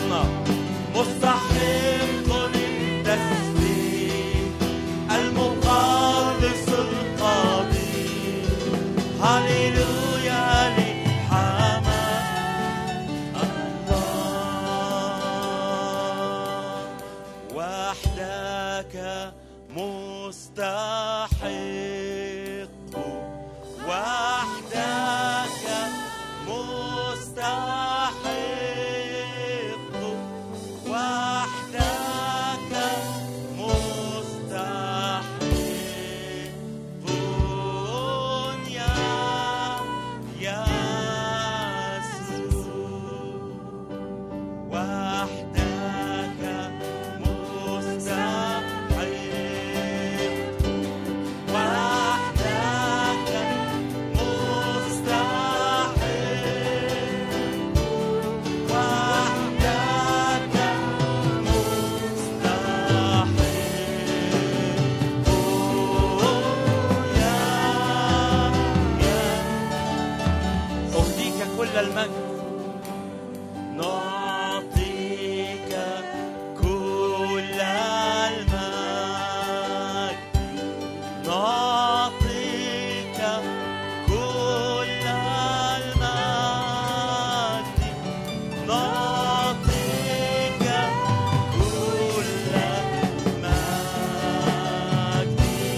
وسطنا مستحق للتسليم المقدس القدير هللويا لحمد الله وحدك مستحق وحدك مستحق وحدك مستحق يا يسوع وحدك مستحق وحدك مستحق وحدك مستحق يا أهديك كل المجد نعطيك كل المجد نعطيك كل المجد نعطيك كل المجد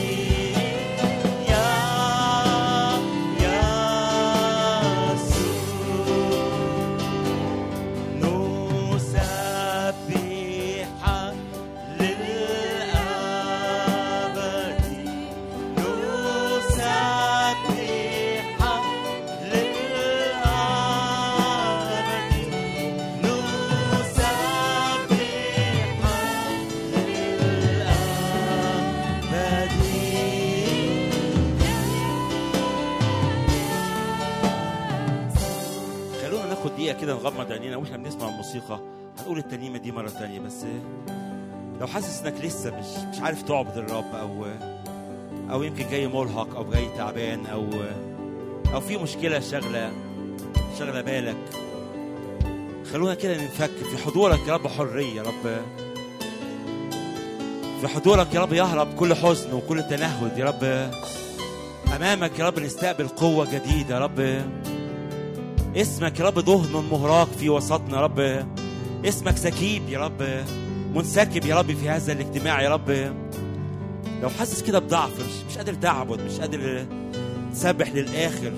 يا يسوع نسبحك للأبد نسبحك للأبد نسبحك للأبد خلونا ناخد دقيقة كده نغمض عينينا واحنا بنسمع الموسيقى هنقول الترنيمة دي مرة تانية بس لو حاسس انك لسه مش مش عارف تعبد الرب او او يمكن جاي مرهق او جاي تعبان او او في مشكلة شغلة شغلة بالك خلونا كده ننفك في حضورك يا رب حرية يا رب في حضورك يا رب يهرب كل حزن وكل تنهد يا رب أمامك يا رب نستقبل قوة جديدة يا رب اسمك يا رب دهن مهراق في وسطنا يا رب اسمك سكيب يا رب منسكب يا رب في هذا الاجتماع يا رب لو حاسس كده بضعف مش, مش قادر تعبد مش قادر تسبح للآخر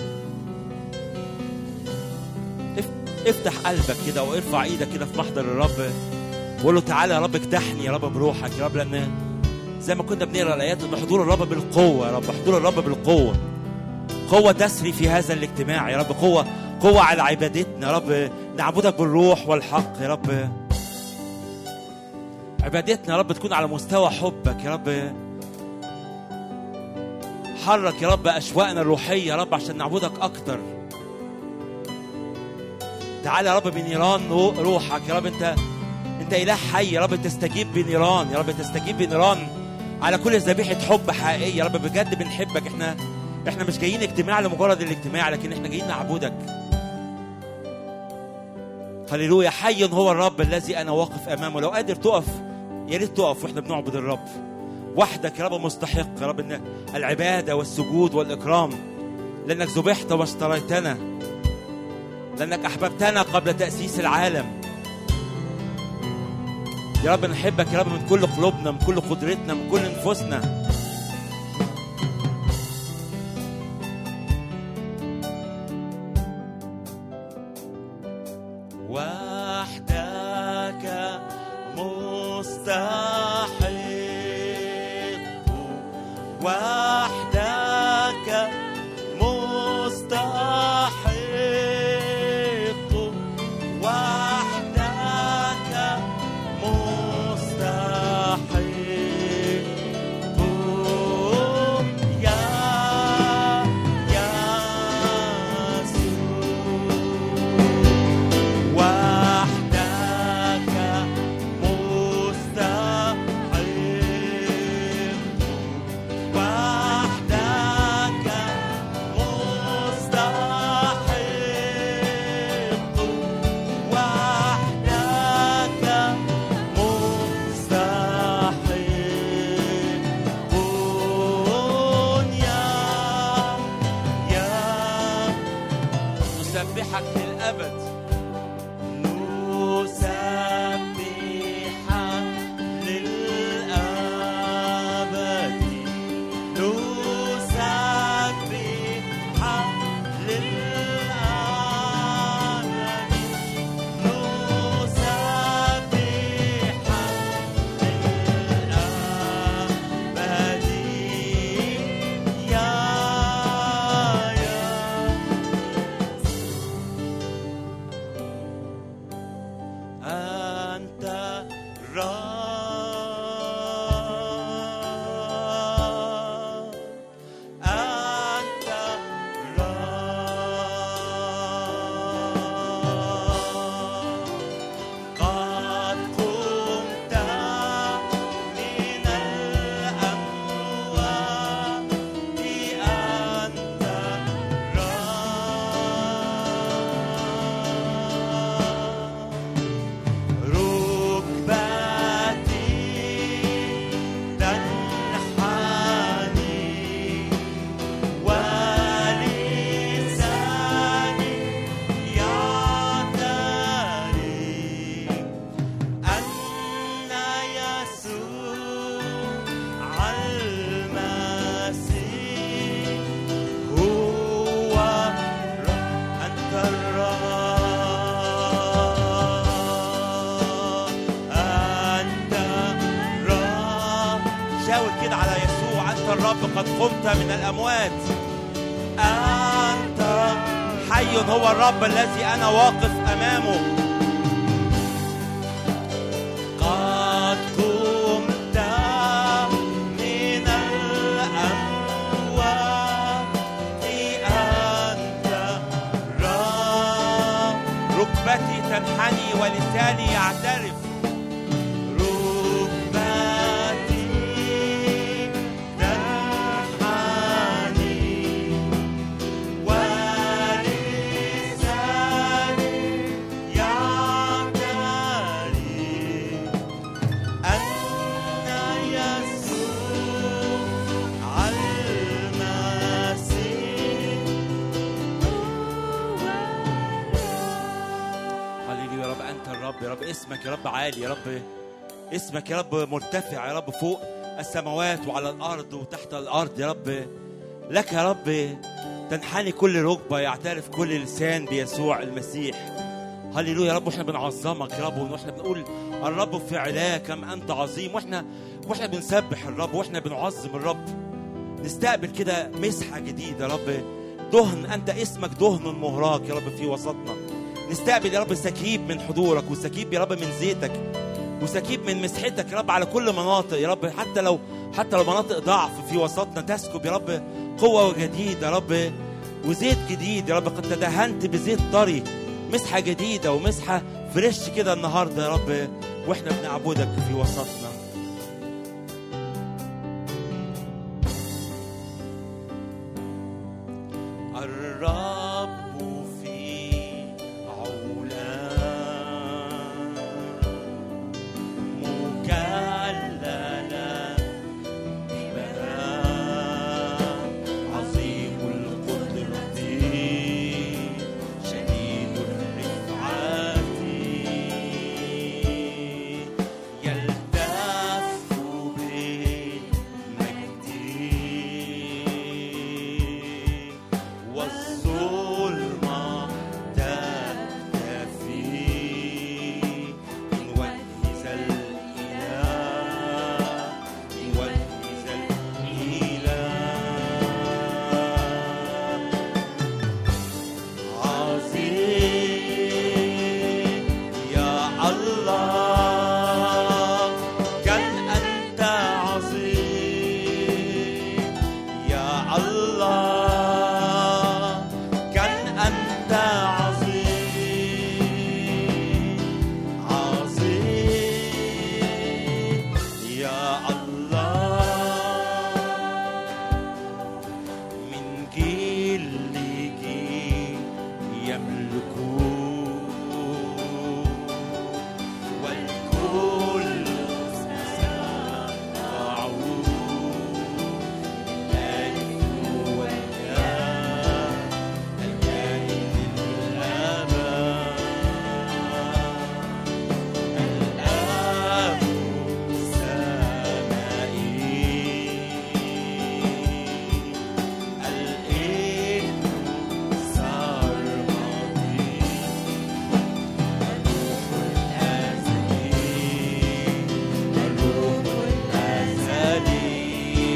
اف- افتح قلبك كده وارفع ايدك كده في محضر الرب وقول له تعالى يا رب اجتحني يا رب بروحك يا رب لان زي ما كنا بنقرا الايات ان حضور الرب بالقوه يا رب حضور الرب بالقوه قوه تسري في هذا الاجتماع يا رب قوه قوه على عبادتنا يا رب نعبدك بالروح والحق يا رب عبادتنا يا رب تكون على مستوى حبك يا رب حرك يا رب اشواقنا الروحيه يا رب عشان نعبدك اكتر تعالى يا رب بنيران رو- روحك يا رب انت انت اله حي يا رب تستجيب بنيران يا رب تستجيب بنيران على كل ذبيحه حب حقيقيه يا رب بجد بنحبك احنا احنا مش جايين اجتماع لمجرد الاجتماع لكن احنا جايين نعبدك هللويا حي هو الرب الذي انا واقف امامه لو قادر تقف يا ريت تقف واحنا بنعبد الرب وحدك يا رب مستحق يا رب ان العباده والسجود والاكرام لانك ذبحت واشتريتنا لانك احببتنا قبل تاسيس العالم يا رب نحبك يا رب من كل قلوبنا من كل قدرتنا من كل نفوسنا وحدك مستحق وحدك مستحق وحدك مستحق قمت من الأموات أنت حي هو الرب الذي أنا واقف أمامه قد قمت من الأموات أنت رب ركبتي تنحني ولساني يعترف ركبتي تنحني ولساني يعترف أن يسوع المسيح هللويا يا رب انت الرب يا رب اسمك يا رب عالي يا رب اسمك يا رب مرتفع يا رب فوق السماوات وعلى الارض وتحت الارض يا رب لك يا رب تنحني كل ركبه يعترف كل لسان بيسوع المسيح هللويا يا رب واحنا بنعظمك يا رب واحنا بنقول الرب في علاه كم انت عظيم واحنا واحنا بنسبح الرب واحنا بنعظم الرب نستقبل كده مسحه جديده يا رب دهن انت اسمك دهن مهراق يا رب في وسطنا نستقبل يا رب سكيب من حضورك وسكيب يا رب من زيتك وسكيب من مسحتك يا رب على كل مناطق يا رب حتى لو حتى لو مناطق ضعف في وسطنا تسكب يا رب قوة جديدة يا رب وزيت جديد يا رب قد تدهنت بزيت طري مسحة جديدة ومسحة فريش كده النهاردة يا رب واحنا بنعبدك في وسطنا الرب في علاه مكللا بمنام عظيم القدرة شديد الرفعة يلتف بالمجد والظلمة تختفي من وجه ذا الإله من وجه ذا الإله عظيم يا الله كم أنت عظيم يا الله كم أنت عظيم عظيم يا الله من جيل لجيل يملكون والكل سمعون الألف والياء الكائن الأبد الآب السمائي الابن سرمدي الروح الأزلي الروح الأزلي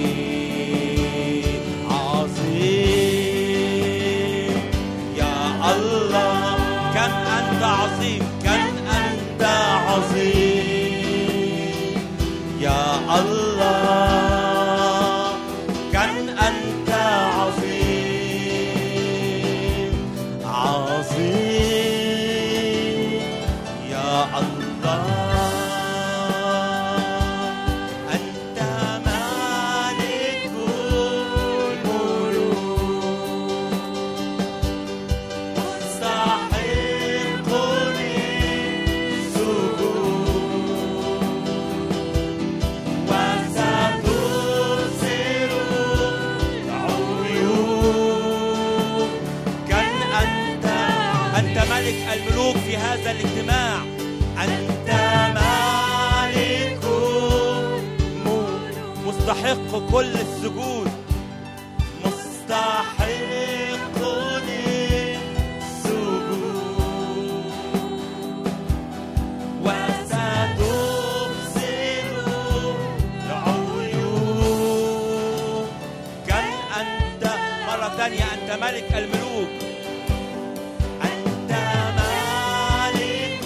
عظيم يا الله كم أنت عظيم كم أنت عظيم يا الله كم أنت عظيم عظيم يا الله أنت مالك الملوك مستحق للسجود وستبصر العيون كان أنت أنت ملك الملوك في هذا الاجتماع أنت مالك الملوك مستحق كل السجود مستحق للسجود وستبصر العيون كم مرة تانية أنت ملك الملوك أنت ملك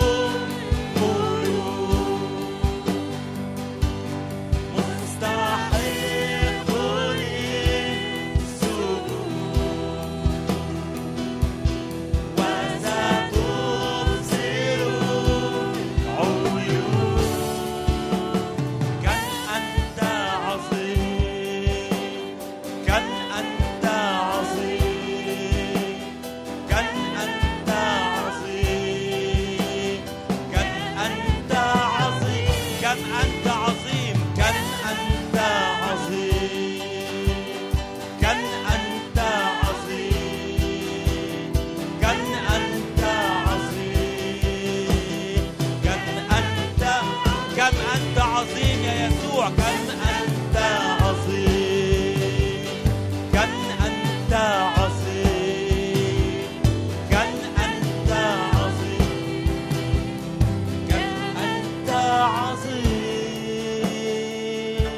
الملوك مستحق للسجود وستبصر عيون كم أنت عظيم كم أنت عظيم كم أنت عظيم كم أنت عظيم كم أنت عظيم كم أنت عظيم كم أنت عظيم كم أنت عظيم كم أنت كم أنت عظيم يا يسوع كم أنت عظيم كم أنت عظيم كم أنت عظيم كم أنت عظيم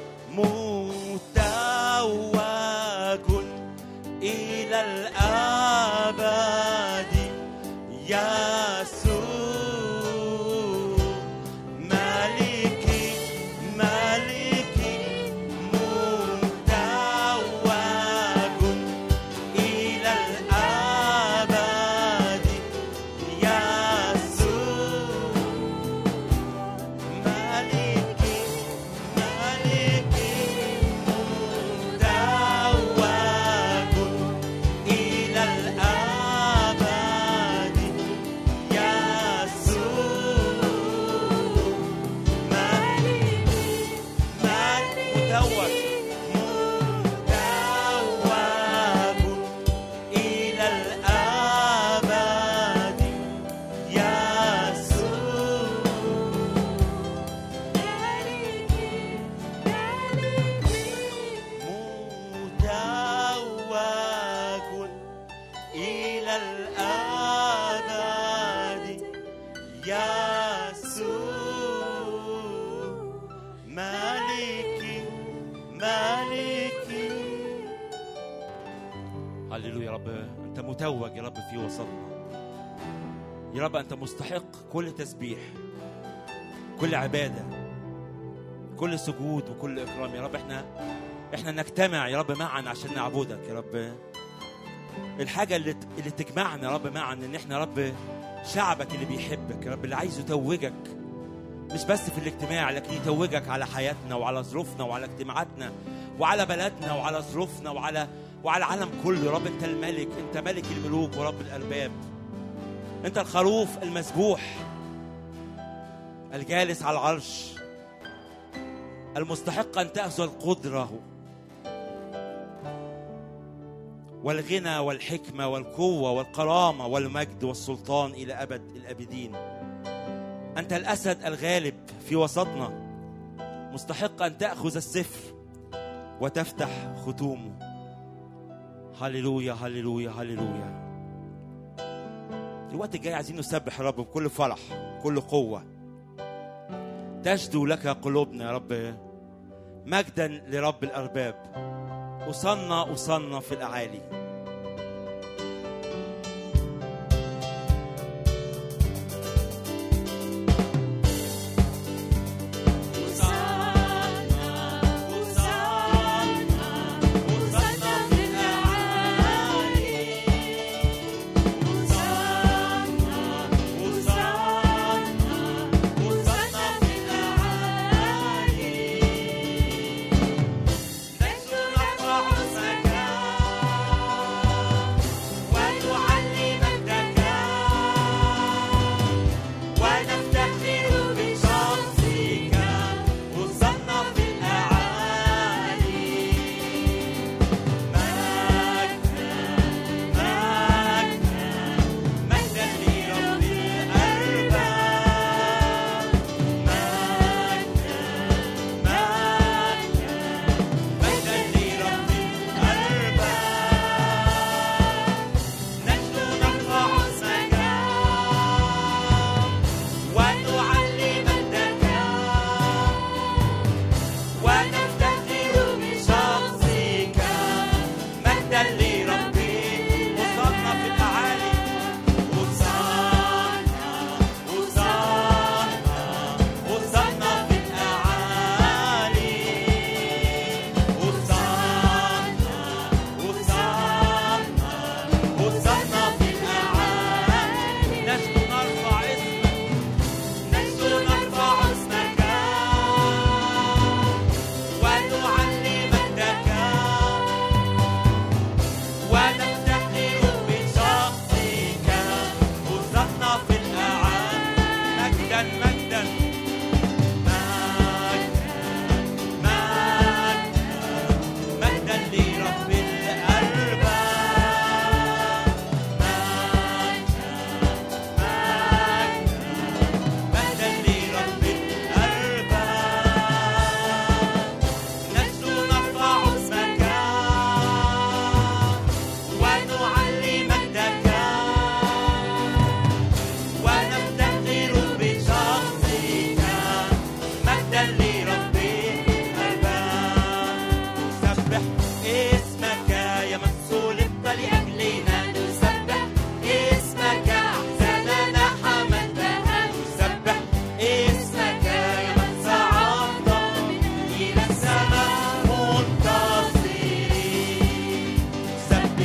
متوج إلى الأبد يسوع ملكي ملكي متوج إلى الأبد يسوع ملكي ملكي متوج إلى الأبد يسوع ملكي ملك متوج متوج إلى الأبد يسوع متوج إلى الأبد يسوع مالكي مالكي هللويا يا رب أنت متوج يا رب في وسطنا يا رب أنت مستحق كل تسبيح كل عبادة كل سجود وكل إكرام يا رب احنا احنا نجتمع يا رب معا عشان نعبدك يا رب الحاجة اللي اللي تجمعنا يا رب معا ان احنا يا رب شعبك اللي بيحبك يا رب اللي عايز يتوجك مش بس في الاجتماع لكن يتوجك على حياتنا وعلى ظروفنا وعلى اجتماعاتنا وعلى بلدنا وعلى ظروفنا وعلى وعلى العالم كله يا رب انت الملك انت ملك الملوك ورب الارباب انت الخروف المذبوح الجالس على العرش المستحق ان تاخذ قدره والغنى والحكمه والقوه والكرامه والمجد والسلطان الى ابد الابدين انت الاسد الغالب في وسطنا مستحق ان تاخذ السفر وتفتح ختومه هللويا هللويا هللويا الوقت الجاي عايزين نسبح الرب بكل فرح بكل قوه تجدو لك قلوبنا يا رب مجدا لرب الارباب أصلنا أصلنا في الأعالي نحن نرفع اسمك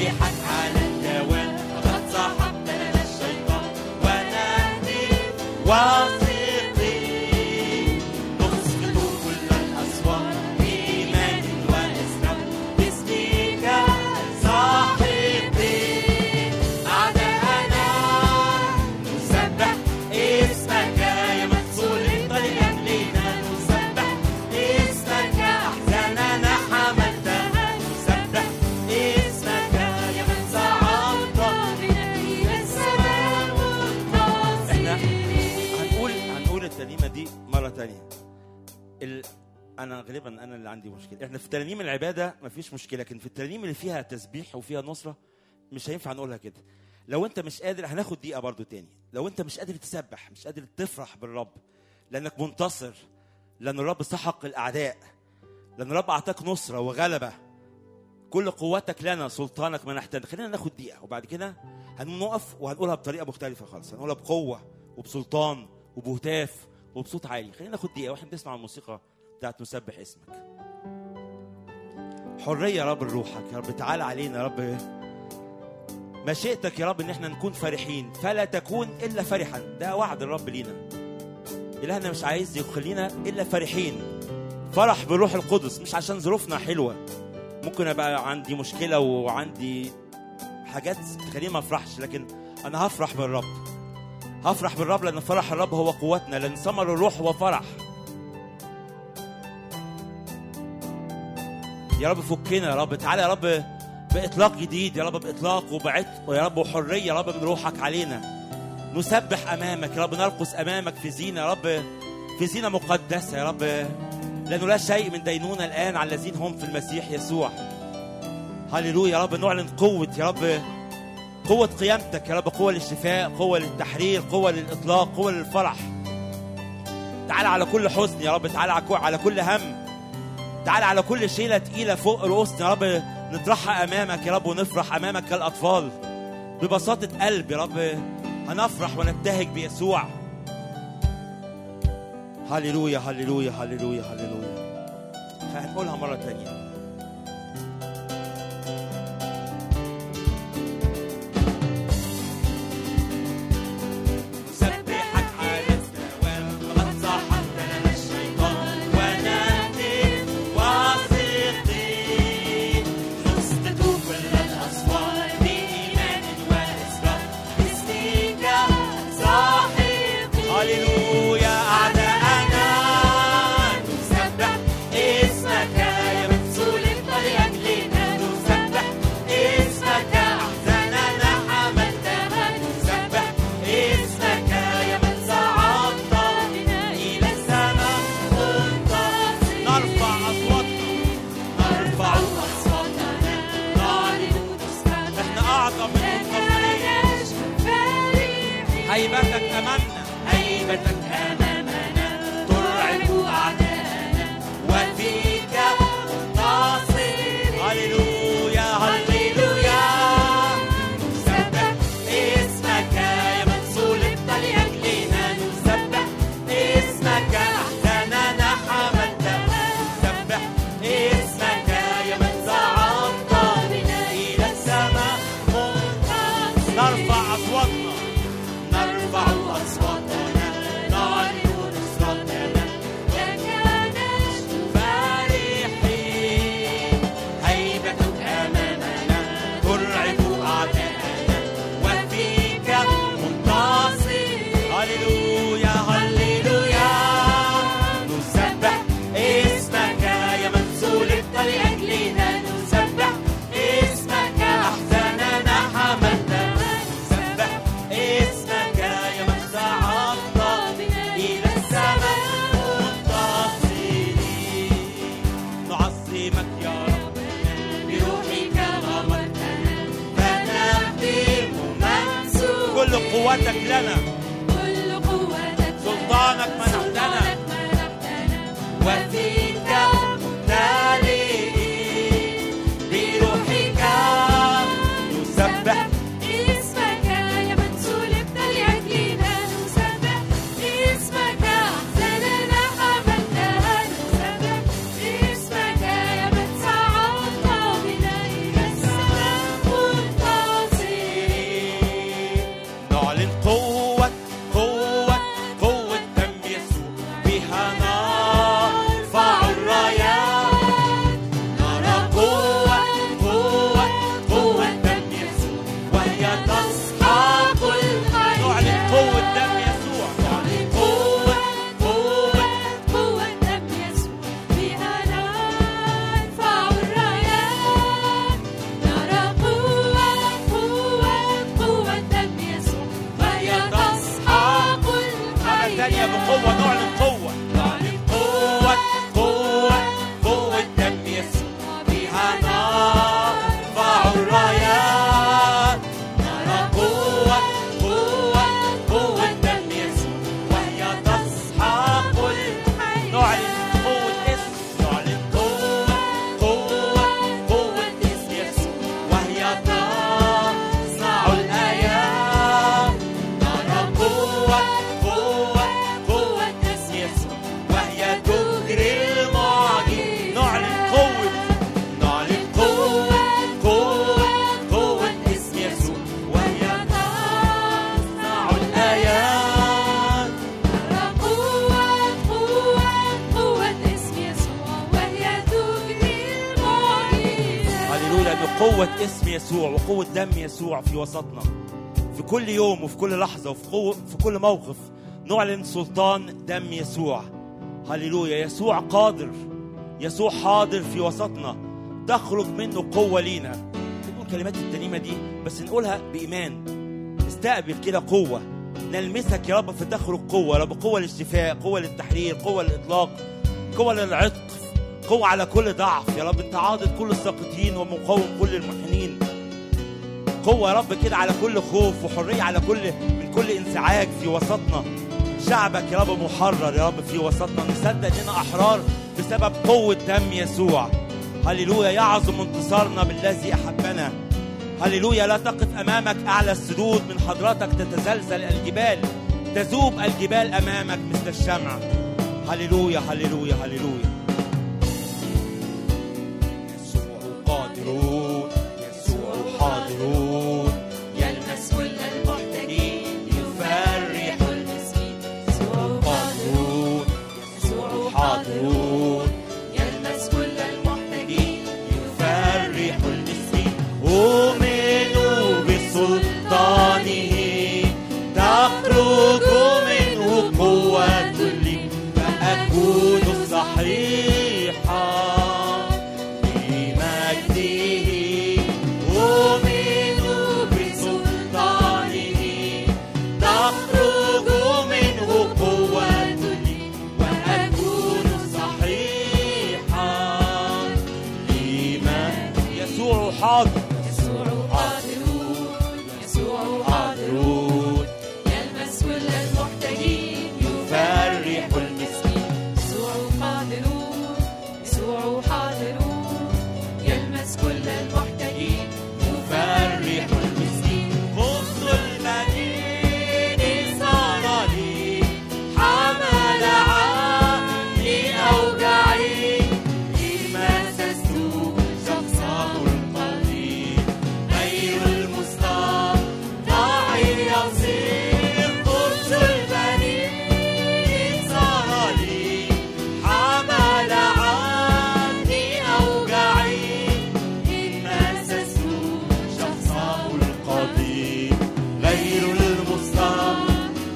احنا في ترانيم العباده مفيش مشكله لكن في الترانيم اللي فيها تسبيح وفيها نصره مش هينفع نقولها كده لو انت مش قادر هناخد دقيقه برضو تاني لو انت مش قادر تسبح مش قادر تفرح بالرب لانك منتصر لان الرب سحق الاعداء لان الرب اعطاك نصره وغلبه كل قوتك لنا سلطانك منحتنا خلينا ناخد دقيقه وبعد كده هنقف وهنقولها بطريقه مختلفه خالص هنقولها بقوه وبسلطان وبهتاف وبصوت عالي خلينا ناخد دقيقه واحنا بنسمع الموسيقى بتاعت نسبح اسمك حريه يا رب لروحك يا رب تعال علينا يا رب مشيئتك يا رب ان احنا نكون فرحين فلا تكون الا فرحا ده وعد الرب لينا الهنا مش عايز يخلينا الا فرحين فرح بالروح القدس مش عشان ظروفنا حلوه ممكن ابقى عندي مشكله وعندي حاجات تخليني ما افرحش لكن انا هفرح بالرب هفرح بالرب لان فرح الرب هو قوتنا لان ثمر الروح هو فرح يا رب فكنا يا رب تعالى يا رب بإطلاق جديد يا رب بإطلاق وبعتق يا رب وحرية يا رب من روحك علينا نسبح أمامك يا رب نرقص أمامك في زينة يا رب في زينة مقدسة يا رب لأنه لا شيء من دينونة الآن على الذين هم في المسيح يسوع هللويا يا رب نعلن قوة يا رب قوة قيامتك يا رب قوة للشفاء قوة للتحرير قوة للإطلاق قوة للفرح تعال على كل حزن يا رب تعال على كل هم تعال على كل شيلة تقيلة فوق رؤوسنا يا رب نطرحها أمامك يا رب ونفرح أمامك كالأطفال ببساطة قلب يا رب هنفرح ونبتهج بيسوع هللويا هللويا هللويا هللويا هنقولها مرة تانية نعلن قوة نعلن قوة قوة قوة دم يسوع بها نرفع الرايات نرى قوة قوة قوة دم يسوع وهي تسحق الحياة نعلن قوة اسم نعلن قوة قوة قوة اسم يسوع وهي تصنع الآيات نرى قوة قوة قوة اسم يسوع وهي تجري المعجز نعلن قوة نعلن قوة قوة قوة اسم يسوع وهي تصنع الآيات قوة قوة قوة اسم يسوع وهي تجري المعجزات هللويا لأن قوة اسم يسوع وقوة دم يسوع في وسطنا في كل يوم وفي كل لحظة وفي قوة في كل موقف نعلن سلطان دم يسوع هللويا يسوع قادر يسوع حاضر في وسطنا تخرج منه قوة لينا نقول كلمات الترنيمة دي بس نقولها بإيمان استقبل كده قوة نلمسك يا رب فتخرج قوة يا رب قوة للشفاء قوة للتحرير قوة للإطلاق قوة للعتق قوة على كل ضعف يا رب انت عاضد كل الساقطين ومقاوم كل المحنين قوة يا رب كده على كل خوف وحرية على كل من كل انزعاج في وسطنا شعبك يا رب محرر يا رب في وسطنا نصدق اننا احرار بسبب قوة دم يسوع هللويا يعظم انتصارنا بالذي احبنا هللويا لا تقف امامك اعلى السدود من حضرتك تتزلزل الجبال تذوب الجبال امامك مثل الشمع هللويا هللويا هللويا يسوع قادرون يسوع حاضرون يلمس كل المحتاجين يفرح المسكين يسوع قادرون يسوع حاضرون يلمس كل المحتاجين يفرح المسكين أؤمن بسلطانه تخرج منه قوة لي فأكون صحيحا بمجده أؤمن بسلطانه تخرج منه قوة لي وأكون صحيحا لمن يسوع حاضر يسوع قادرون يسوع قادرون يلمس كل المحتاجين يفرح المسكين يسوع قادرون يسوع حاضرون يلمس كل المحتاجين يفرح المسكين خبز المدين صار لي حمل عني أوجعي مسست شخصه القدير غير المستطاع يصير خبز المدين صار لي حمل عني أوجعي مسست شخصه القدير غير المستطاع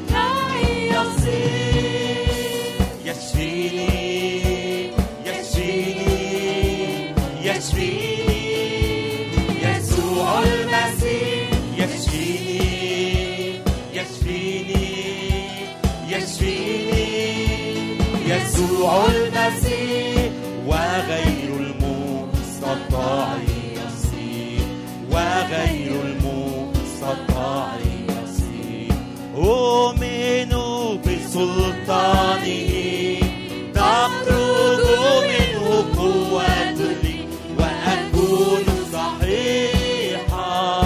يصير يشفيني يشفيني يشفيني يسوع المسيح يشفيني يشفيني يشفيني يسوع المسيح وغير المستطاع يصير وغير المستطاع يصير أؤمن بسلطانه تخرج منه قوة لي وأكون صحيحا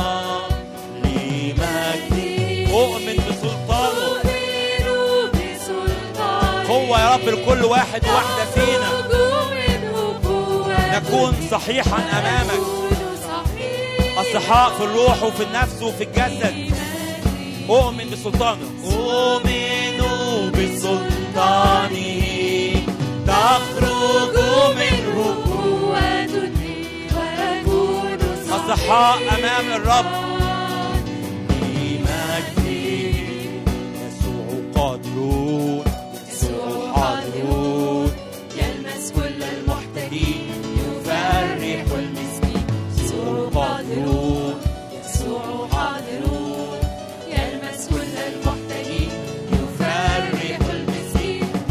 لمجده أؤمن بسلطانه أؤمن بسلطانه قوة يا رب لكل واحد وواحدة فينا تخرج منه قوة نكون صحيحا أمامك نكون صحيح أصحاء في الروح وفي النفس وفي الجسد أؤمن بسلطانه أؤمن بسلطانه تخرج منه قوة لي وأكون أصحاء صحيحاً. أمام الرب بمجده يسوع قادرون يسوع حاضرون يلمس كل المحتاجين يفرح المسكين يسوع قادرون يسوع حاضرون يلمس كل المحتاجين يفرح المسكين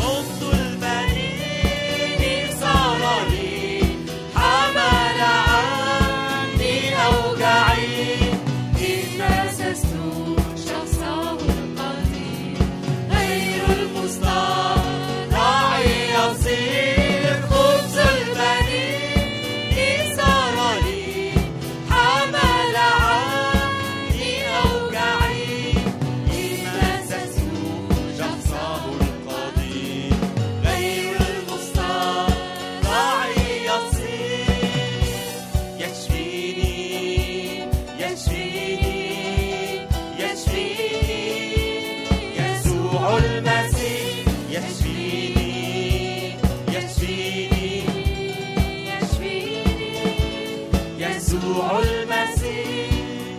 يسوع المسيح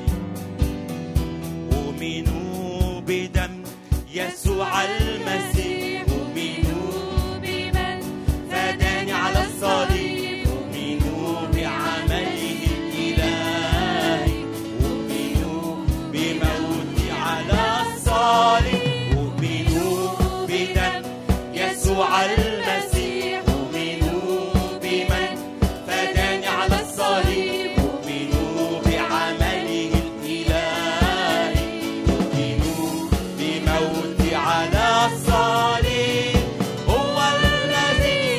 أؤمنوا بدم يسوع المسيح أؤمنوا بمن فداني على الصليب أؤمنوا بعمله الإلهي أؤمنوا بموتي على الصليب أؤمنوا بدم يسوع المسيح أؤمنوا بمن فداني على الصليب أؤمنوا بعمله الإلهي أؤمنوا بموتي على الصليب هو الذي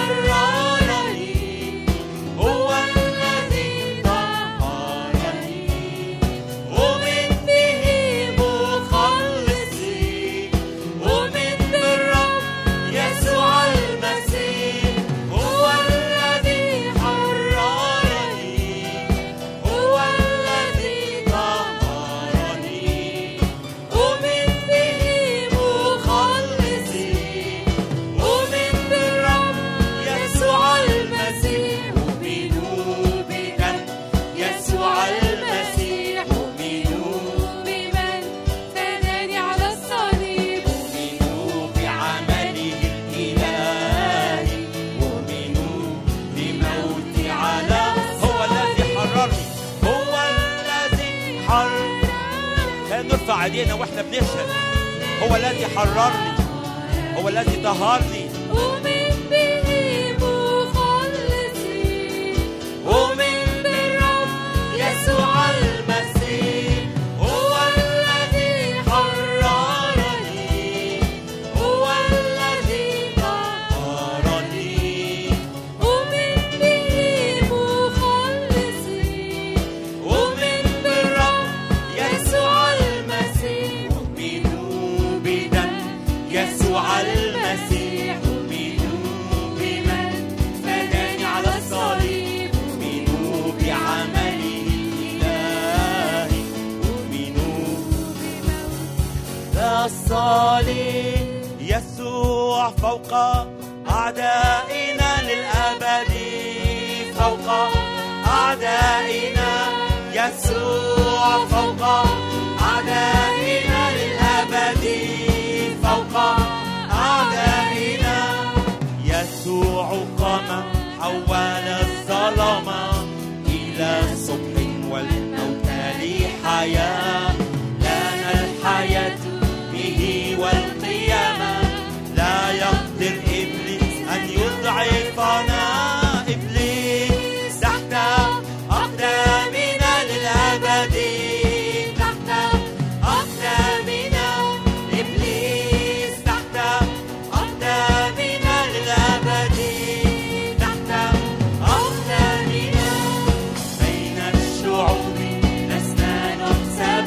حررني هو الذي طهرني أؤمن به مخلصي أؤمن بالرب يسوع المسيح هو الذي حررني هو الذي طهرني أؤمن به مخلصي أؤمن بالرب يسوع المسيح أؤمن بدم يسوع المسيح أؤمن بمن فداني على الصليب أؤمن بعمله الإلهي أؤمن بموتي على هو الذي حررني هو الذي حررني كان نرفع ايدينا واحنا بنشهد هو الذي حررني هو الذي طهرني أؤمن به مخلصي أؤمن بالرب يسوع المسيح هو الذي حررني هو الذي طهرني أؤمن به مخلصي أؤمن بالرب يسوع المسيح أؤمن بدم يسوع المسيح أؤمن بمن فداني على الصليب أؤمن بعمله الإلهي أؤمن الصليب يسوع فوق أعدائنا للأبد فوق أعدائنا يسوع فوق أعدائنا للأبد فوق أعدائنا يسوع قام حول الظلام إلى صبح والموت لحياة لنا الحياة به والقيامة لا يقدر إبليس أن يضعفنا إبليس تحت أقدامنا للأبد تحت أقدامنا إبليس تحت أقدامنا للأبد تحت أقدامنا بين الشعوب لسنا نحسب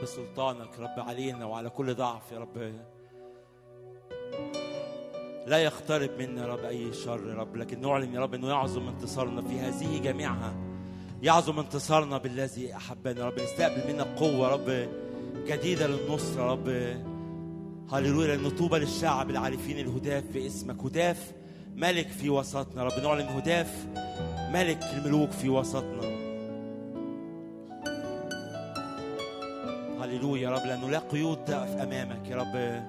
بسلطانك يا رب علينا وعلى كل ضعف يا رب لا يقترب منا يا رب أي شر يا رب لكن نعلن يا رب أنه يعظم انتصارنا في هذه جميعها يعظم انتصارنا بالذي أحبنا يا رب نستقبل منك قوة يا رب جديدة للنصرة يا رب هللويا لأن طوبى للشعب العارفين الهداف باسمك هداف ملك في وسطنا يا رب نعلن هداف ملك الملوك في وسطنا هللويا يا رب لأنه لا قيود تقف أمامك يا رب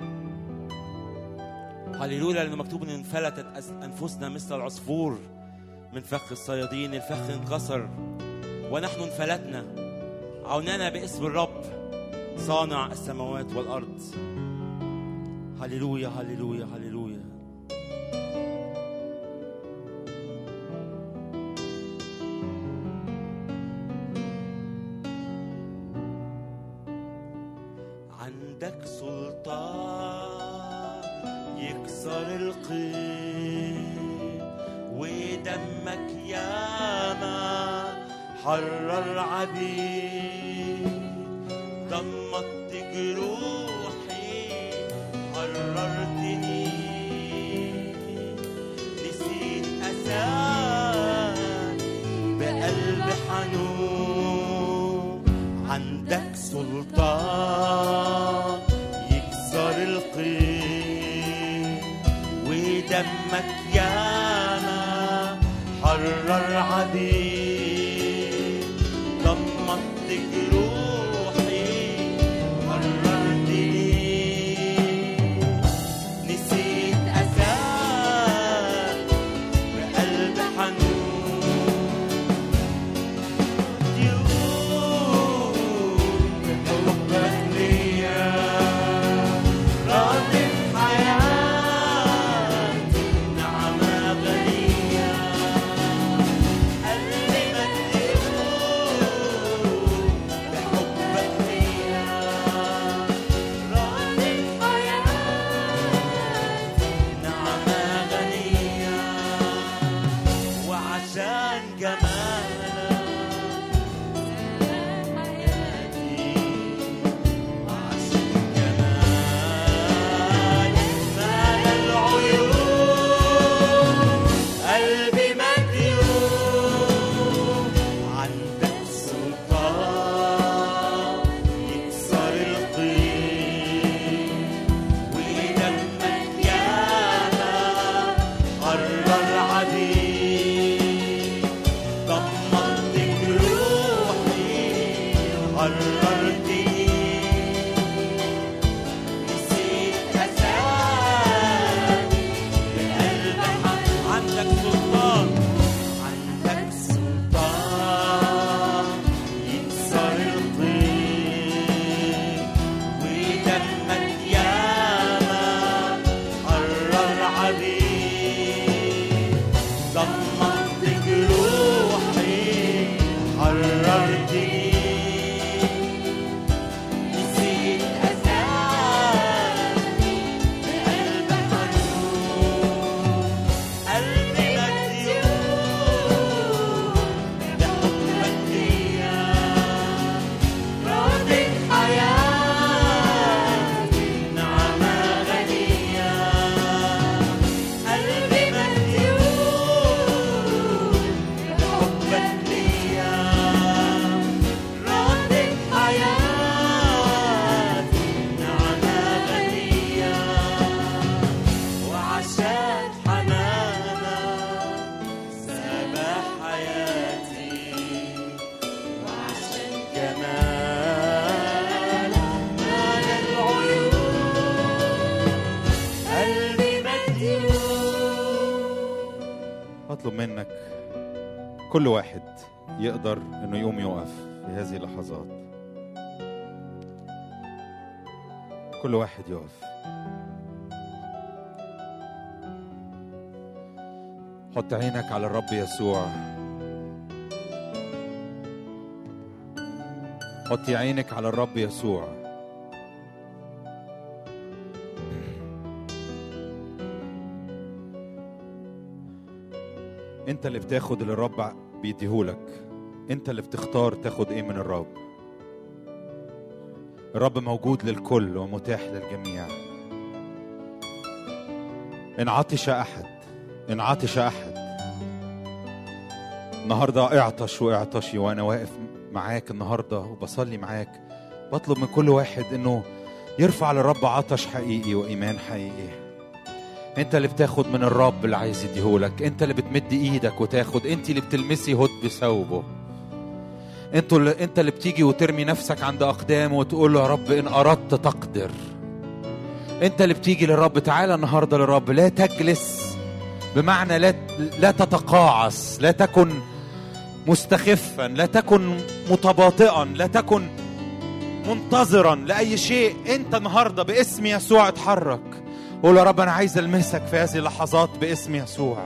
هللويا لأنه مكتوب أن انفلتت أس- أنفسنا مثل العصفور من فخ الصيادين الفخ انكسر ونحن انفلتنا عوننا باسم الرب صانع السماوات والأرض هللويا هللويا هللويا عندك سلطان يكسر القيد ودمك ياما حرر عبيد ضمت جروحي حررتني نسيت أساك بقلب حنون عندك سلطان يكسر القيد ودمك ياما حرر عبيد ضمت جروحي حررتني نسيت أساك بقلب حنون ديون بحبك ليا راضي حياتي نعمة غنية قلبي مديون بحبك ليا راضي نعمة غنية وعشان جمالك وعشان جمالك مال العيون قلبي مديون عندك سلطان يكسر القيد ودمك ياما حرر عبيد ضمنت جروحي حررتني نسيت أسامي بقلب حق عندك سلطان عندك سلطان يكسر الطين ودمك ياما حرر عبيد ضمنت جروحي حررتني نسيت أسامي بقلب حنون قلبي مديون بحبك ليا راضي حياتي نعمة غنية قلبي مديون بحبك ليا راضي حياتي نعمة غنية وعشان حنانك سبح حياتي وعشان جمالك مال العيون قلبي مديون اطلب منك كل واحد يقدر انه يقوم يقف في هذه اللحظات كل واحد يقف حط عينك على الرب يسوع حطي عينك على الرب يسوع انت اللي بتاخد اللي الرب بيديهولك انت اللي بتختار تاخد ايه من الرب الرب موجود للكل ومتاح للجميع إن عطش أحد إن عطش أحد النهاردة اعطش واعطشي وأنا واقف معاك النهاردة وبصلي معاك بطلب من كل واحد إنه يرفع للرب عطش حقيقي وإيمان حقيقي انت اللي بتاخد من الرب اللي عايز يديهولك انت اللي بتمد ايدك وتاخد انت اللي بتلمسي هد بثوبه انتوا اللي انت اللي بتيجي وترمي نفسك عند اقدامه وتقول له يا رب ان اردت تقدر انت اللي بتيجي للرب تعالى النهارده للرب لا تجلس بمعنى لا لا تتقاعس لا تكن مستخفا لا تكن متباطئا لا تكن منتظرا لاي شيء انت النهارده باسم يسوع اتحرك قول يا رب انا عايز المسك في هذه اللحظات باسم يسوع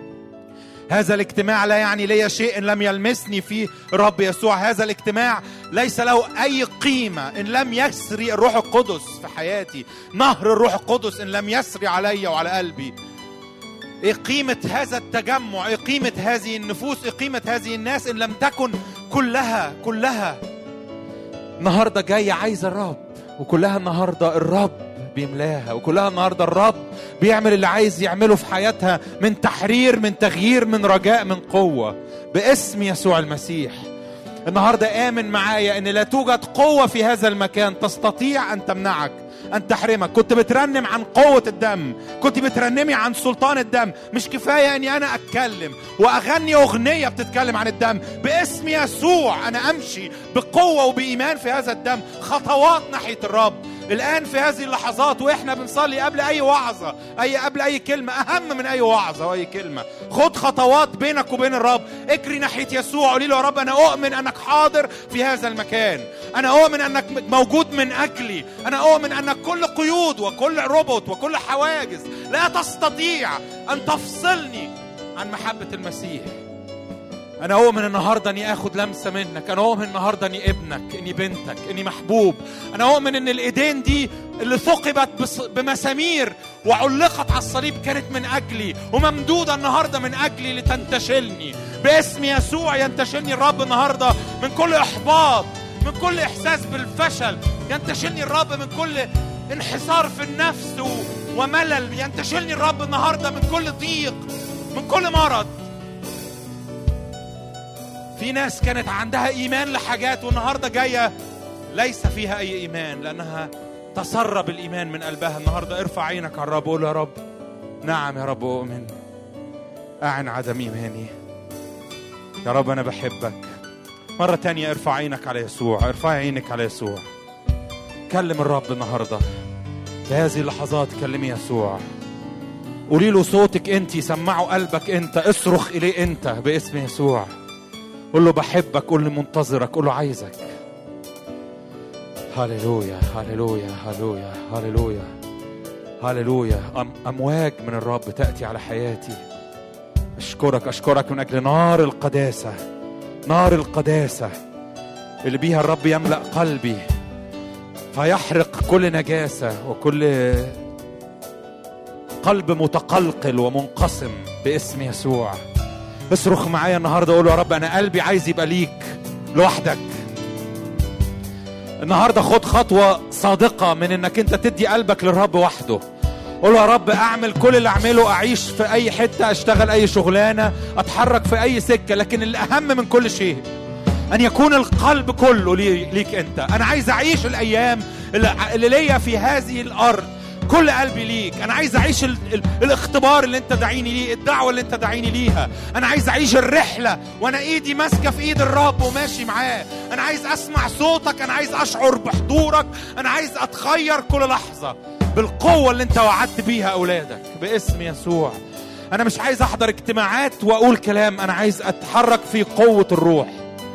هذا الاجتماع لا يعني لي شيء ان لم يلمسني فيه الرب يسوع هذا الاجتماع ليس له اي قيمه ان لم يسري الروح القدس في حياتي نهر الروح القدس ان لم يسري علي وعلى قلبي ايه قيمة هذا التجمع ايه قيمة هذه النفوس ايه قيمة هذه الناس ان لم تكن كلها كلها النهارده جاية عايزة الرب وكلها النهارده الرب بيملاها وكلها النهارده الرب بيعمل اللي عايز يعمله في حياتها من تحرير من تغيير من رجاء من قوة باسم يسوع المسيح النهارده آمن معايا ان لا توجد قوة في هذا المكان تستطيع ان تمنعك ان تحرمك كنت بترنم عن قوة الدم كنت بترنمي عن سلطان الدم مش كفاية اني انا اتكلم واغني اغنية بتتكلم عن الدم باسم يسوع انا امشي بقوة وبايمان في هذا الدم خطوات ناحية الرب الان في هذه اللحظات واحنا بنصلي قبل اي وعظه اي قبل اي كلمه اهم من اي وعظه واي كلمه خد خطوات بينك وبين الرب اجري ناحيه يسوع قولي له يا رب انا اؤمن انك حاضر في هذا المكان انا اؤمن انك موجود من اجلي انا اؤمن انك كل قيود وكل ربط وكل حواجز لا تستطيع ان تفصلني عن محبه المسيح أنا أؤمن النهاردة إني آخد لمسة منك، أنا أؤمن النهاردة إني ابنك، إني بنتك، إني محبوب، أنا أؤمن إن الإيدين دي اللي ثقبت بص- بمسامير وعلقت على الصليب كانت من أجلي، وممدودة النهاردة من أجلي لتنتشلني، باسم يسوع ينتشلني الرب النهاردة من كل إحباط، من كل إحساس بالفشل، ينتشلني الرب من كل انحسار في النفس و- وملل، ينتشلني الرب النهاردة من كل ضيق، من كل مرض. في ناس كانت عندها ايمان لحاجات والنهارده جايه ليس فيها اي ايمان لانها تسرب الايمان من قلبها النهارده ارفع عينك على الرب قول يا رب نعم يا رب اؤمن اعن عدم ايماني يا رب انا بحبك مرة تانية ارفع عينك على يسوع ارفع عينك على يسوع كلم الرب النهاردة في هذه اللحظات كلمي يسوع قولي له صوتك انت سمعوا قلبك انت اصرخ اليه انت باسم يسوع قول له بحبك قول له منتظرك قول له عايزك هللويا هللويا هللويا هللويا هللويا أم امواج من الرب تاتي على حياتي اشكرك اشكرك من اجل نار القداسه نار القداسه اللي بيها الرب يملا قلبي فيحرق كل نجاسه وكل قلب متقلقل ومنقسم باسم يسوع اصرخ معايا النهارده قول له يا رب انا قلبي عايز يبقى ليك لوحدك النهارده خد خطوه صادقه من انك انت تدي قلبك للرب وحده قول له يا رب اعمل كل اللي اعمله اعيش في اي حته اشتغل اي شغلانه اتحرك في اي سكه لكن الاهم من كل شيء ان يكون القلب كله لي- ليك انت انا عايز اعيش الايام اللي اللي ليا في هذه الارض كل قلبي ليك انا عايز اعيش ال... ال... الاختبار اللي انت داعيني ليه الدعوه اللي انت داعيني ليها انا عايز اعيش الرحله وانا ايدي ماسكه في ايد الرب وماشي معاه انا عايز اسمع صوتك انا عايز اشعر بحضورك انا عايز اتخير كل لحظه بالقوه اللي انت وعدت بيها اولادك باسم يسوع انا مش عايز احضر اجتماعات واقول كلام انا عايز اتحرك في قوه الروح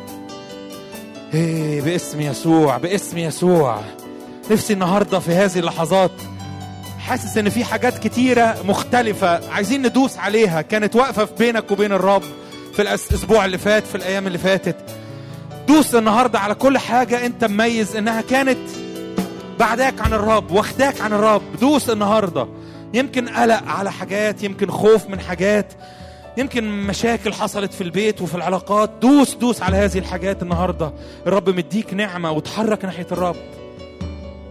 إيه باسم يسوع باسم يسوع نفسي النهارده في هذه اللحظات حاسس ان في حاجات كتيرة مختلفة عايزين ندوس عليها كانت واقفة في بينك وبين الرب في الاسبوع اللي فات في الايام اللي فاتت دوس النهارده على كل حاجة انت مميز انها كانت بعداك عن الرب واخداك عن الرب دوس النهارده يمكن قلق على حاجات يمكن خوف من حاجات يمكن مشاكل حصلت في البيت وفي العلاقات دوس دوس على هذه الحاجات النهارده الرب مديك نعمه وتحرك ناحيه الرب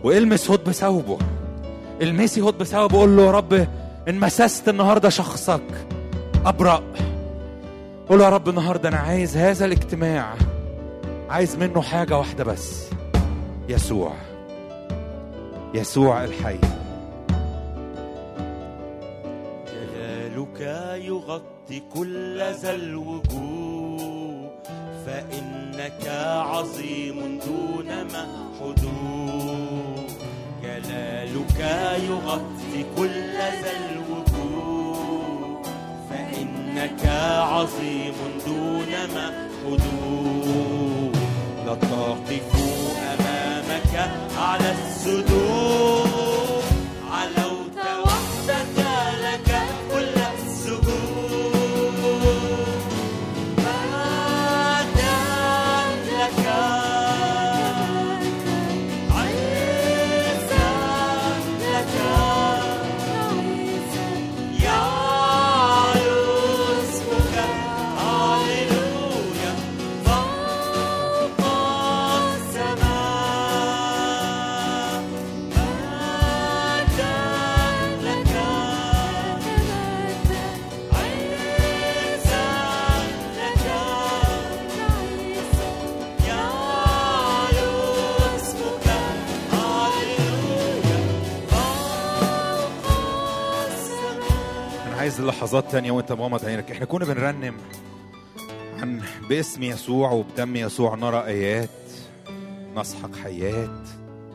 والمس هد بثوبه المسي هد بثوبه قول له يا رب ان مسست النهارده شخصك ابرأ قول له يا رب النهارده انا عايز هذا الاجتماع عايز منه حاجه واحده بس يسوع يسوع الحي جلالك يغطي كل ذا الوجوه فإنك عظيم دون محدود جلالك يغطي كل ذا الوجوه فإنك عظيم دون محدود لا تقف أمامك على السدود علوت وحدك لك كل السجود مجدا لك عزا لك يعلو اسمك هاليلويا فوق السماء مجدا لك عزا لك يعلو اسمك هاليلويا فوق السماء انا عايز لحظات تانية وانت مغمض عينك احنا كنا بنرنم عن باسم يسوع وبدم يسوع نرى ايات نسحق حيات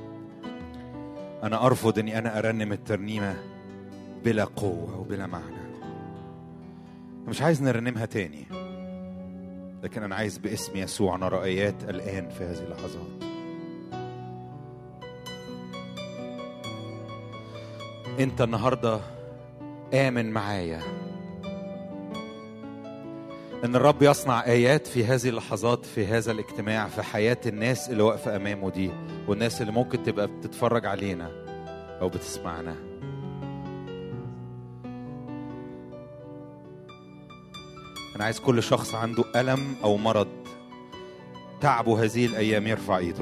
انا ارفض اني انا ارنم الترنيمه بلا قوه وبلا معنى مش عايز نرنمها تاني لكن انا عايز باسم يسوع نرى ايات الان في هذه اللحظات انت النهارده آمن معايا إن الرب يصنع آيات في هذه اللحظات في هذا الاجتماع في حياة الناس اللي واقفة أمامه دي والناس اللي ممكن تبقى بتتفرج علينا أو بتسمعنا أنا عايز كل شخص عنده ألم أو مرض تعبه هذه الأيام يرفع إيده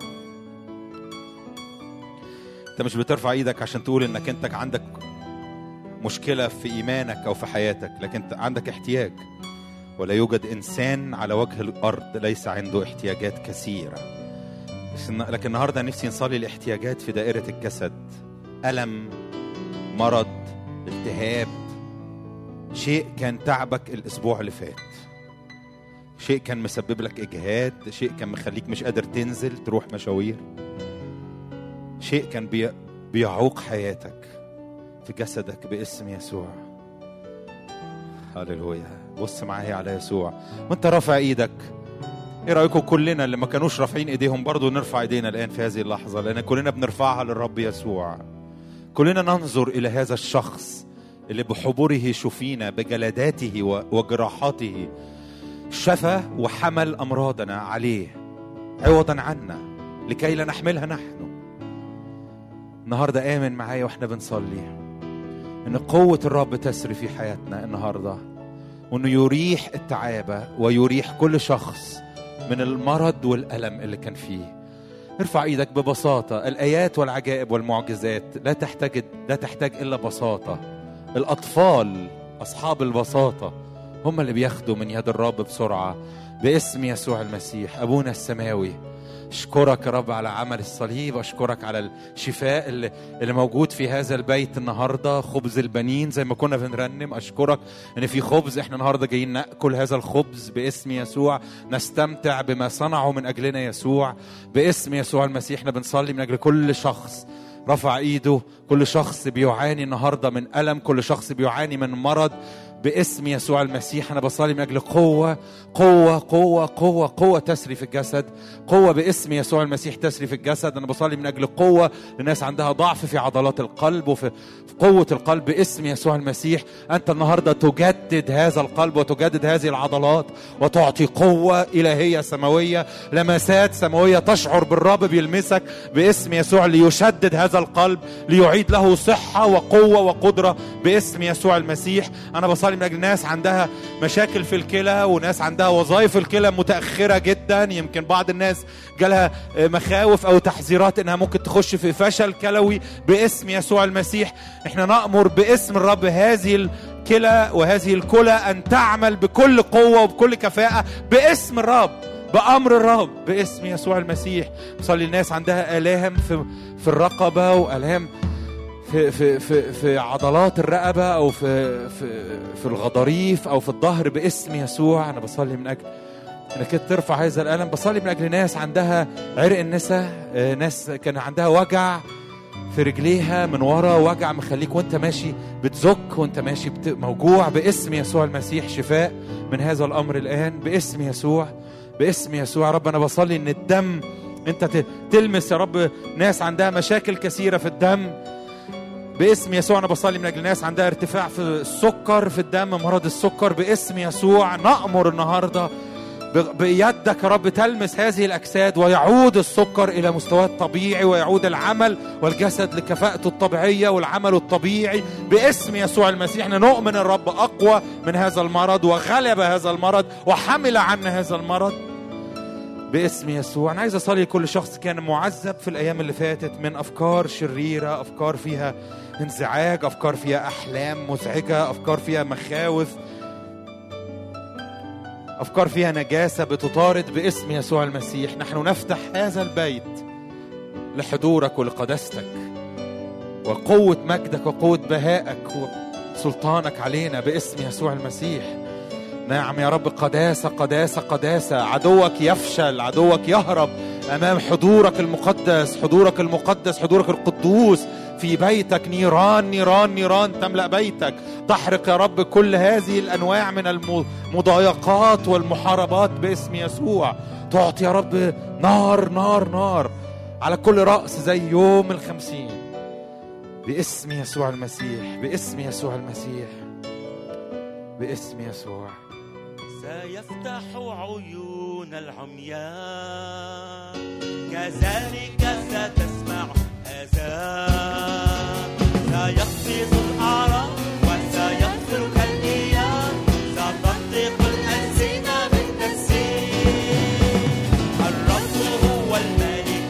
أنت مش بترفع إيدك عشان تقول إنك أنت عندك مشكلة في إيمانك أو في حياتك لكن أنت عندك احتياج ولا يوجد إنسان على وجه الأرض ليس عنده احتياجات كثيرة بس- لكن النهاردة نفسي نصلي الاحتياجات في دائرة الجسد ألم مرض التهاب شيء كان تعبك الأسبوع اللي فات شيء كان مسبب لك إجهاد شيء كان مخليك مش قادر تنزل تروح مشاوير شيء كان بي... بيعوق حياتك في جسدك باسم يسوع هللويا بص معايا على يسوع وانت رافع ايدك ايه رايكم كلنا اللي ما كانوش رافعين ايديهم برضو نرفع ايدينا الان في هذه اللحظه لان كلنا بنرفعها للرب يسوع كلنا ننظر الى هذا الشخص اللي بحبره شفينا بجلداته و- وجراحاته شفى وحمل امراضنا عليه عوضا عنا لكي لا نحملها نحن النهارده امن معايا واحنا بنصلي ان قوه الرب تسري في حياتنا النهارده وانه يريح التعابه ويريح كل شخص من المرض والالم اللي كان فيه ارفع ايدك ببساطه الايات والعجائب والمعجزات لا تحتاج لا تحتاج الا بساطه الاطفال اصحاب البساطه هم اللي بياخدوا من يد الرب بسرعه باسم يسوع المسيح ابونا السماوي اشكرك يا رب على عمل الصليب اشكرك على الشفاء اللي, اللي موجود في هذا البيت النهارده خبز البنين زي ما كنا بنرنم اشكرك ان في خبز احنا النهارده جايين ناكل هذا الخبز باسم يسوع نستمتع بما صنعه من اجلنا يسوع باسم يسوع المسيح احنا بنصلي من اجل كل شخص رفع ايده كل شخص بيعاني النهارده من الم كل شخص بيعاني من مرض باسم يسوع المسيح انا بصلي من اجل قوه قوه قوه قوه قوه تسري في الجسد قوه باسم يسوع المسيح تسري في الجسد انا بصلي من اجل قوه لناس عندها ضعف في عضلات القلب وفي في قوه القلب باسم يسوع المسيح انت النهارده تجدد هذا القلب وتجدد هذه العضلات وتعطي قوه الهيه سماويه لمسات سماويه تشعر بالرب بيلمسك باسم يسوع ليشدد هذا القلب ليعيد له صحه وقوه وقدره باسم يسوع المسيح انا بصلي بصلي من اجل ناس عندها مشاكل في الكلى وناس عندها وظائف الكلى متاخره جدا يمكن بعض الناس جالها آه، مخاوف او تحذيرات انها ممكن تخش في فشل كلوي باسم يسوع المسيح احنا نامر باسم الرب هذه الكلى وهذه الكلى ان تعمل بكل قوه وبكل كفاءه باسم الرب بامر الرب باسم يسوع المسيح بصلي الناس عندها الام في في الرقبه والام في في في في عضلات الرقبه او في في في الغضاريف او في الظهر باسم يسوع انا بصلي من اجل انك إنت ترفع هذا الالم بصلي من اجل ناس عندها عرق النساء آه، ناس كان عندها وجع في رجليها من ورا وجع مخليك وانت ماشي بتزك وانت ماشي بت... موجوع باسم يسوع المسيح شفاء من هذا الامر الان باسم يسوع باسم يسوع يا رب انا بصلي ان الدم انت ت- تلمس يا رب ناس عندها مشاكل كثيره في الدم باسم يسوع انا بصلي من اجل ناس عندها ارتفاع في السكر في الدم مرض السكر باسم يسوع نامر النهارده ب- بيدك يا رب تلمس هذه الاجساد ويعود السكر الى مستواه الطبيعي ويعود العمل والجسد لكفاءته الطبيعيه والعمل الطبيعي باسم يسوع المسيح احنا نؤمن الرب اقوى من هذا المرض وغلب هذا المرض وحمل عنا هذا المرض باسم يسوع انا عايز اصلي لكل شخص كان معذب في الايام اللي فاتت من افكار شريره افكار فيها انزعاج افكار فيها احلام مزعجه افكار فيها مخاوف افكار فيها نجاسه بتطارد باسم يسوع المسيح نحن نفتح هذا البيت لحضورك ولقداستك وقوه مجدك وقوه بهائك وسلطانك علينا باسم يسوع المسيح نعم يا رب قداسة قداسة قداسة عدوك يفشل عدوك يهرب أمام حضورك المقدس حضورك المقدس حضورك القدوس في بيتك نيران نيران نيران تملأ بيتك تحرق يا رب كل هذه الأنواع من المضايقات والمحاربات باسم يسوع تعطي يا رب نار نار نار على كل رأس زي يوم الخمسين باسم يسوع المسيح باسم يسوع المسيح باسم يسوع سيفتح عيون العميان كذلك ستسمع آذان سيقفز الأعراض وسيغفر كالإيام ستنطق الألسنة بالتسبيح الرب هو الملك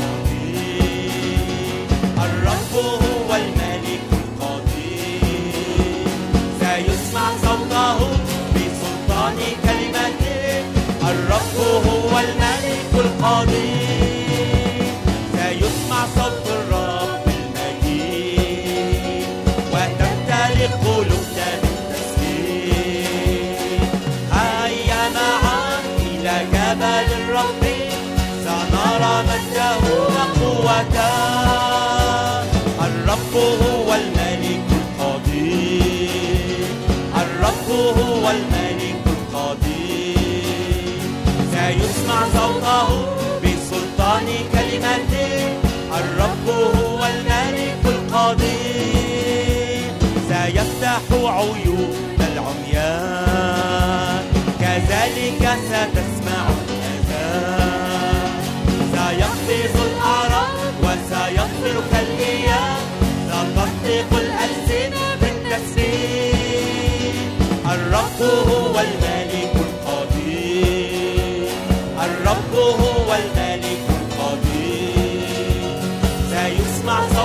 القدير الرب هو الملك القدير سيسمع صوته بسلطان كلمته الرب هو الملك القدير سيسمع صوت الرب المجيد وتمتلئ قلوبنا بالتسبيح هيا معا إلى جبل الرب سنرى مجده وقوته الرب هو الملك القدير الرب هو الملك القدير سيسمع صوته بسلطان كلمته الرب هو الملك القدير سيفتح عيون العميان كذلك ستسمع الأذان سيقفز الأعراض وسيغفر كالإيام ستنطق الألسنة بالتسبيح الرب هو الملك القدير الرب هو الملك القدير سيسمع